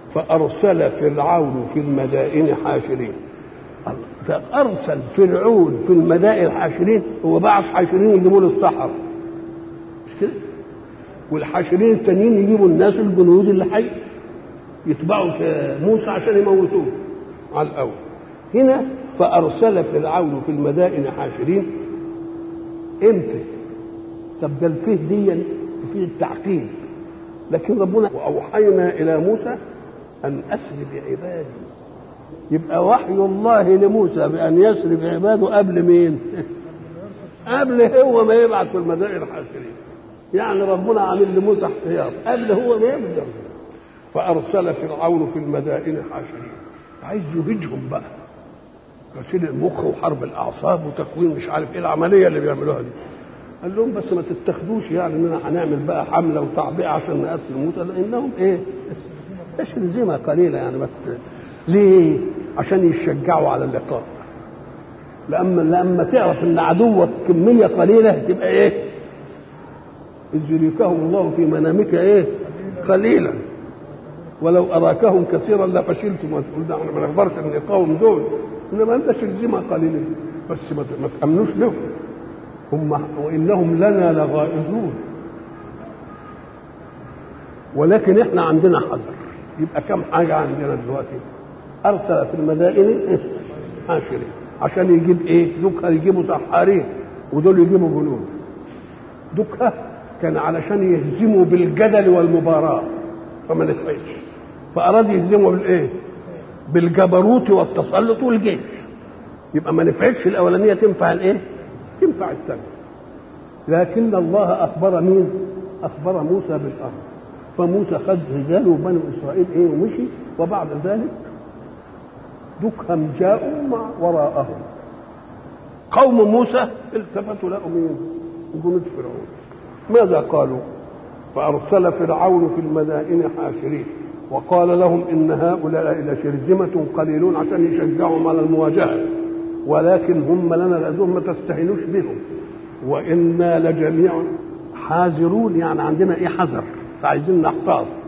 فأرسل فرعون في المدائن حاشرين فأرسل فرعون في المدائن حاشرين هو بعث حاشرين يجيبوا له الصحراء مش كده؟ والحاشرين التانيين يجيبوا الناس الجنود اللي حي يتبعوا في موسى عشان يموتوه على الأول هنا فأرسل فرعون في المدائن حاشرين امتى؟ طب ده الفيه دي فيه التعقيب لكن ربنا وأوحينا إلى موسى أن أسر بعبادي يبقى وحي الله لموسى بأن يسر بعباده قبل مين؟ قبل هو ما يبعث في المدائن الحاشرين يعني ربنا عامل لموسى احتياط قبل هو ما يبدأ فأرسل فرعون في المدائن حاشرين عايز يهجهم بقى غسيل المخ وحرب الأعصاب وتكوين مش عارف إيه العملية اللي بيعملوها دي قال لهم بس ما تتخذوش يعني اننا هنعمل بقى حمله وتعبئه عشان نقتل موسى لانهم ايه؟ تشرذمه قليله يعني بت... ليه؟ عشان يشجعوا على اللقاء لما لما تعرف ان عدوك كميه قليله تبقى ايه؟ اذ يريكهم الله في منامك ايه؟ قليلا ولو اراكهم كثيرا لفشلتم وتقول ده احنا ما نقدرش نقاوم دول انما انت شرذمه قليله بس ما تامنوش لهم هم وانهم لنا لغائظون ولكن احنا عندنا حذر يبقى كم حاجه عندنا دلوقتي ارسل في المدائن حاشرين عشان يجيب ايه دكها يجيبوا سحارين ودول يجيبوا جنود دكها كان علشان يهزموا بالجدل والمباراه فما نفعش فاراد يهزموا بالايه بالجبروت والتسلط والجيش يبقى ما نفعتش الاولانيه تنفع الايه تنفع الثانيه لكن الله اخبر مين اخبر موسى بالامر فموسى خد رجاله وبنو اسرائيل ايه ومشي وبعد ذلك دكهم جاءوا مع وراءهم قوم موسى التفتوا لقوا مين جنود فرعون ماذا قالوا فارسل فرعون في المدائن حاشرين وقال لهم ان هؤلاء لشرذمه قليلون عشان يشجعهم على المواجهه ولكن هم لنا لازم ما تستهينوش بهم وانا لجميع حاذرون يعني عندنا ايه حذر فعايزين نحتاط